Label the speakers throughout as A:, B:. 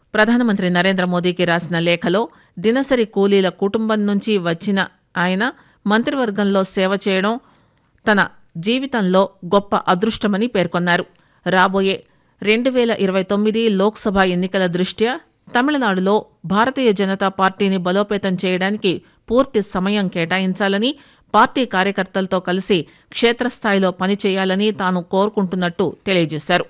A: ప్రధానమంత్రి నరేంద్ర మోదీకి రాసిన లేఖలో దినసరి కూలీల కుటుంబం నుంచి వచ్చిన ఆయన మంత్రివర్గంలో సేవ చేయడం తన జీవితంలో గొప్ప అదృష్టమని పేర్కొన్నారు రాబోయే రెండు వేల ఇరవై తొమ్మిది లోక్సభ ఎన్నికల దృష్ట్యా తమిళనాడులో భారతీయ జనతా పార్టీని బలోపేతం చేయడానికి పూర్తి సమయం కేటాయించాలని పార్టీ కార్యకర్తలతో కలిసి క్షేత్రస్థాయిలో పనిచేయాలని తాను కోరుకుంటున్నట్టు తెలియజేశారు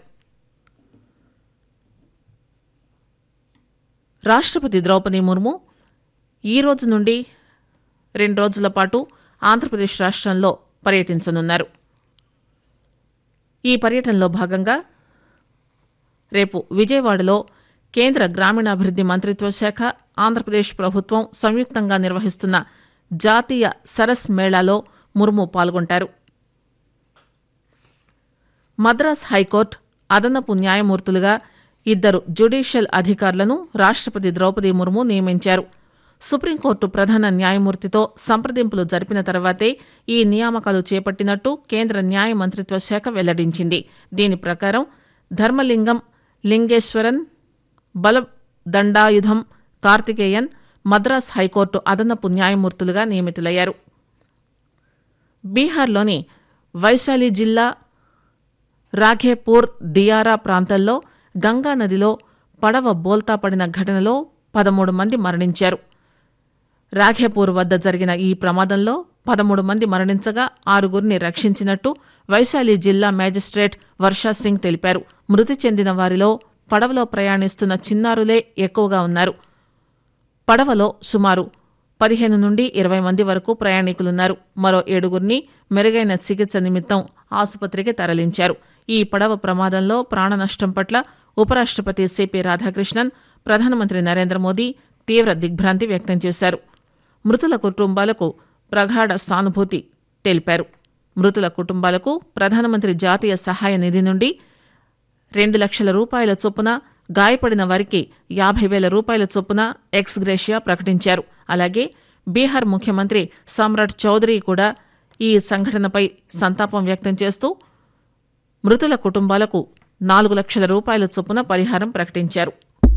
A: రాష్ట్రపతి ద్రౌపది ముర్ము ఈ రోజు నుండి రెండు రోజుల పాటు ఆంధ్రప్రదేశ్ రాష్ట్రంలో పర్యటించనున్నారు ఈ పర్యటనలో భాగంగా రేపు విజయవాడలో కేంద్ర గ్రామీణాభివృద్ది మంత్రిత్వ శాఖ ఆంధ్రప్రదేశ్ ప్రభుత్వం సంయుక్తంగా నిర్వహిస్తున్న జాతీయ సరస్ మేళాలో ముర్ము పాల్గొంటారు మద్రాస్ హైకోర్టు అదనపు న్యాయమూర్తులుగా ఇద్దరు జ్యుడిషియల్ అధికారులను రాష్ట్రపతి ద్రౌపది ముర్ము నియమించారు సుప్రీంకోర్టు ప్రధాన న్యాయమూర్తితో సంప్రదింపులు జరిపిన తర్వాతే ఈ నియామకాలు చేపట్టినట్టు కేంద్ర న్యాయ మంత్రిత్వ శాఖ వెల్లడించింది దీని ప్రకారం ధర్మలింగం లింగేశ్వరన్ బల దండాయుధం కార్తికేయన్ మద్రాస్ హైకోర్టు అదనపు న్యాయమూర్తులుగా నియమితులయ్యారు బీహార్లోని వైశాలి జిల్లా రాఘేపూర్ దియారా ప్రాంతంలో గంగా నదిలో పడవ బోల్తా పడిన ఘటనలో పదమూడు మంది మరణించారు రాఘేపూర్ వద్ద జరిగిన ఈ ప్రమాదంలో పదమూడు మంది మరణించగా ఆరుగురిని రక్షించినట్టు వైశాలి జిల్లా మేజిస్ట్రేట్ వర్షా సింగ్ తెలిపారు మృతి చెందిన వారిలో పడవలో ప్రయాణిస్తున్న చిన్నారులే ఎక్కువగా ఉన్నారు పడవలో సుమారు పదిహేను నుండి ఇరవై మంది వరకు ప్రయాణికులున్నారు మరో ఏడుగురిని మెరుగైన చికిత్స నిమిత్తం ఆసుపత్రికి తరలించారు ఈ పడవ ప్రమాదంలో ప్రాణ నష్టం పట్ల ఉపరాష్ట్రపతి సిపి రాధాకృష్ణన్ ప్రధానమంత్రి నరేంద్ర మోదీ తీవ్ర దిగ్భ్రాంతి వ్యక్తం చేశారు మృతుల కుటుంబాలకు ప్రగాఢ సానుభూతి తెలిపారు మృతుల కుటుంబాలకు ప్రధానమంత్రి జాతీయ సహాయ నిధి నుండి రెండు లక్షల రూపాయల చొప్పున గాయపడిన వారికి యాభై వేల రూపాయల చొప్పున ఎక్స్ గ్రేషియా ప్రకటించారు అలాగే బీహార్ ముఖ్యమంత్రి సమ్రాట్ చౌదరి కూడా ఈ సంఘటనపై సంతాపం వ్యక్తం చేస్తూ మృతుల కుటుంబాలకు నాలుగు లక్షల రూపాయల చొప్పున పరిహారం ప్రకటించారు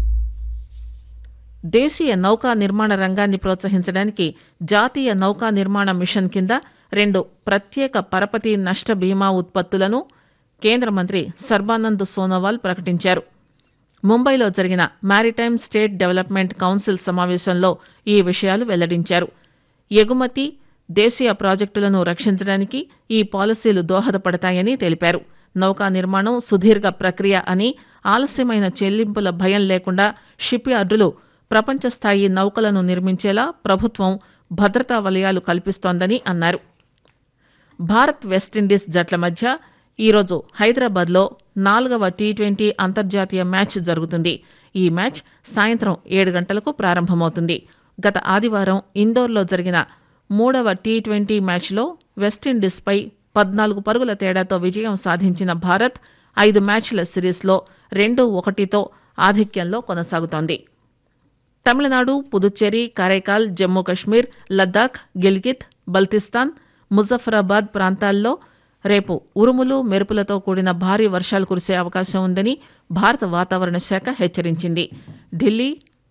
A: దేశీయ నౌకా నిర్మాణ రంగాన్ని ప్రోత్సహించడానికి జాతీయ నౌకా నిర్మాణ మిషన్ కింద రెండు ప్రత్యేక పరపతి నష్ట బీమా ఉత్పత్తులను కేంద్ర మంత్రి సర్బానంద్ సోనోవాల్ ప్రకటించారు ముంబైలో జరిగిన మారిటైమ్ స్టేట్ డెవలప్మెంట్ కౌన్సిల్ సమావేశంలో ఈ విషయాలు వెల్లడించారు ఎగుమతి దేశీయ ప్రాజెక్టులను రక్షించడానికి ఈ పాలసీలు దోహదపడతాయని తెలిపారు నౌకా నిర్మాణం సుదీర్ఘ ప్రక్రియ అని ఆలస్యమైన చెల్లింపుల భయం లేకుండా షిప్ యార్డులు ప్రపంచ స్థాయి నౌకలను నిర్మించేలా ప్రభుత్వం భద్రతా వలయాలు కల్పిస్తోందని అన్నారు భారత్ వెస్టిండీస్ జట్ల మధ్య ఈరోజు హైదరాబాద్లో నాలుగవ టీ ట్వంటీ అంతర్జాతీయ మ్యాచ్ జరుగుతుంది ఈ మ్యాచ్ సాయంత్రం ఏడు గంటలకు ప్రారంభమవుతుంది గత ఆదివారం ఇందోర్లో జరిగిన మూడవ టీ ట్వంటీ మ్యాచ్లో వెస్టిండీస్పై పద్నాలుగు పరుగుల తేడాతో విజయం సాధించిన భారత్ ఐదు మ్యాచ్ల సిరీస్లో రెండు ఒకటితో ఆధిక్యంలో కొనసాగుతోంది తమిళనాడు పుదుచ్చేరి కారైకాల్ జమ్మూ కశ్మీర్ లద్దాఖ్ గిల్గిత్ బల్తిస్తాన్ ముజఫరాబాద్ ప్రాంతాల్లో రేపు ఉరుములు మెరుపులతో కూడిన భారీ వర్షాలు కురిసే అవకాశం ఉందని భారత వాతావరణ శాఖ హెచ్చరించింది ఢిల్లీ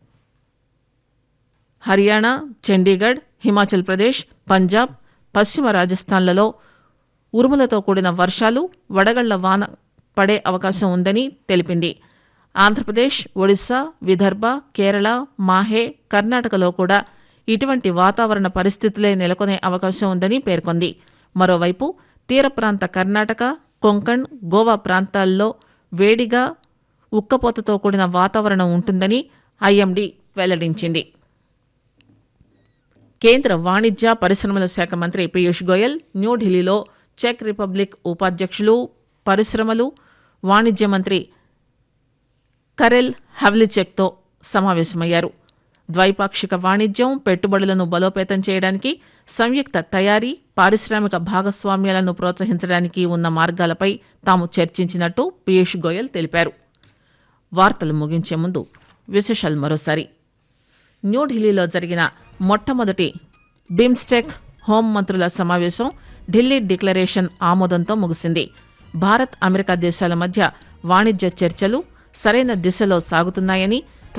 A: హర్యానా చండీగఢ్ హిమాచల్ ప్రదేశ్ పంజాబ్ పశ్చిమ రాజస్థాన్లలో ఉరుములతో కూడిన వర్షాలు వడగళ్ల వాన పడే అవకాశం ఉందని తెలిపింది ఆంధ్రప్రదేశ్ ఒడిశా విదర్భ కేరళ మాహే కర్ణాటకలో కూడా ఇటువంటి వాతావరణ పరిస్థితులే నెలకొనే అవకాశం ఉందని పేర్కొంది మరోవైపు తీర ప్రాంత కర్ణాటక కొంకణ్ గోవా ప్రాంతాల్లో వేడిగా ఉక్కపోతతో కూడిన వాతావరణం ఉంటుందని ఐఎండీ వెల్లడించింది కేంద్ర వాణిజ్య పరిశ్రమల శాఖ మంత్రి పీయూష్ గోయల్ న్యూఢిల్లీలో చెక్ రిపబ్లిక్ ఉపాధ్యక్షులు పరిశ్రమలు వాణిజ్య మంత్రి కరెల్ హవ్లిచెక్తో సమావేశమయ్యారు ద్వైపాక్షిక వాణిజ్యం పెట్టుబడులను బలోపేతం చేయడానికి సంయుక్త తయారీ పారిశ్రామిక భాగస్వామ్యాలను ప్రోత్సహించడానికి ఉన్న మార్గాలపై తాము చర్చించినట్టు పీయూష్ గోయల్ తెలిపారు వార్తలు ముగించే ముందు విశేషాలు మరోసారి న్యూఢిల్లీలో జరిగిన మొట్టమొదటి బిమ్స్టెక్ హోం మంత్రుల సమావేశం ఢిల్లీ డిక్లరేషన్ ఆమోదంతో ముగిసింది భారత్ అమెరికా దేశాల మధ్య వాణిజ్య చర్చలు సరైన దిశలో సాగుతున్నాయని